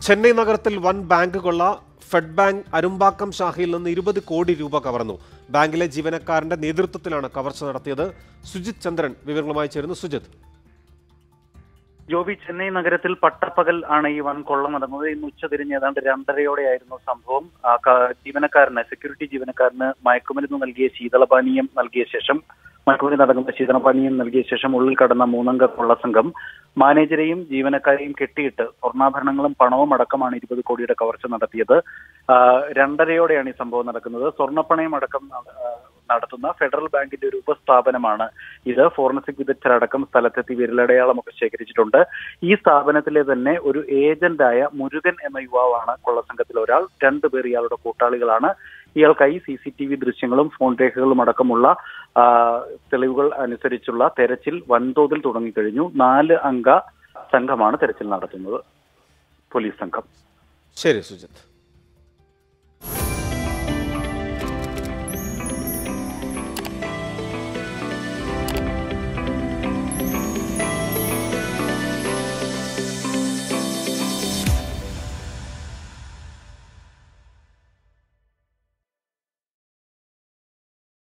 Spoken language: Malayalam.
ചെന്നൈ നഗരത്തിൽ വൻ ബാങ്ക് കൊള്ള ഫെഡ് ബാങ്ക് അരുമ്പാക്കം ശാഖയിൽ നിന്ന് ഇരുപത് കോടി രൂപ കവർന്നു ബാങ്കിലെ ജീവനക്കാരന്റെ നേതൃത്വത്തിലാണ് കവർച്ച നടത്തിയത് സുജിത് ചന്ദ്രൻ വിവരങ്ങളുമായി ചേരുന്നു സുജിത് ജോബി ചെന്നൈ നഗരത്തിൽ പട്ടപ്പകൽ ആണ് ഈ വൻ കൊള്ള നടന്നത് ഇന്ന് ഉച്ചതിരിഞ്ഞ് ഏതാണ്ട് രണ്ടരയോടെയായിരുന്നു സംഭവം ആ ക- ജീവനക്കാരന് സെക്യൂരിറ്റി ജീവനക്കാരന് മയക്കുമരുന്ന് നൽകിയ ശീതളപാനീയം നൽകിയ ശേഷം മയക്കുമരുന്ന് അടങ്ങുന്ന ശീതളപാനീയം നൽകിയ ശേഷം ഉള്ളിൽ കടന്ന മൂന്നംഗ കൊള്ളസംഘം മാനേജരെയും ജീവനക്കാരെയും കെട്ടിയിട്ട് സ്വർണ്ണാഭരണങ്ങളും പണവും അടക്കമാണ് ഇരുപത് കോടിയുടെ കവർച്ച നടത്തിയത് ആ, രണ്ടരയോടെയാണ് ഈ സംഭവം നടക്കുന്നത് സ്വർണ്ണപ്പണയം അടക്കം ആ, നടത്തുന്ന ഫെഡറൽ ബാങ്കിന്റെ ഒരു ഉപസ്ഥാപനമാണ് ഇത് ഫോറൻസിക് വിദഗ്ധരടക്കം സ്ഥലത്തെത്തി വിരലടയാളമൊക്കെ ശേഖരിച്ചിട്ടുണ്ട് ഈ സ്ഥാപനത്തിലെ തന്നെ ഒരു ഏജന്റായ മുരുകൻ എന്ന യുവാവാണ് കൊള്ളസംഘത്തിലെ ഒരാൾ രണ്ടുപേർ ഇയാളുടെ കൂട്ടാളികളാണ് ഇയാൾക്കായി സി സി ടി വി ദൃശ്യങ്ങളും ഫോൺ രേഖകളും അടക്കമുള്ള ആ, തെളിവുകൾ അനുസരിച്ചുള്ള തെരച്ചിൽ വൻതോതിൽ തുടങ്ങിക്കഴിഞ്ഞു നാല് അംഗ സംഘമാണ് തെരച്ചിൽ നടത്തുന്നത് പോലീസ് സംഘം ശരി സുജിത്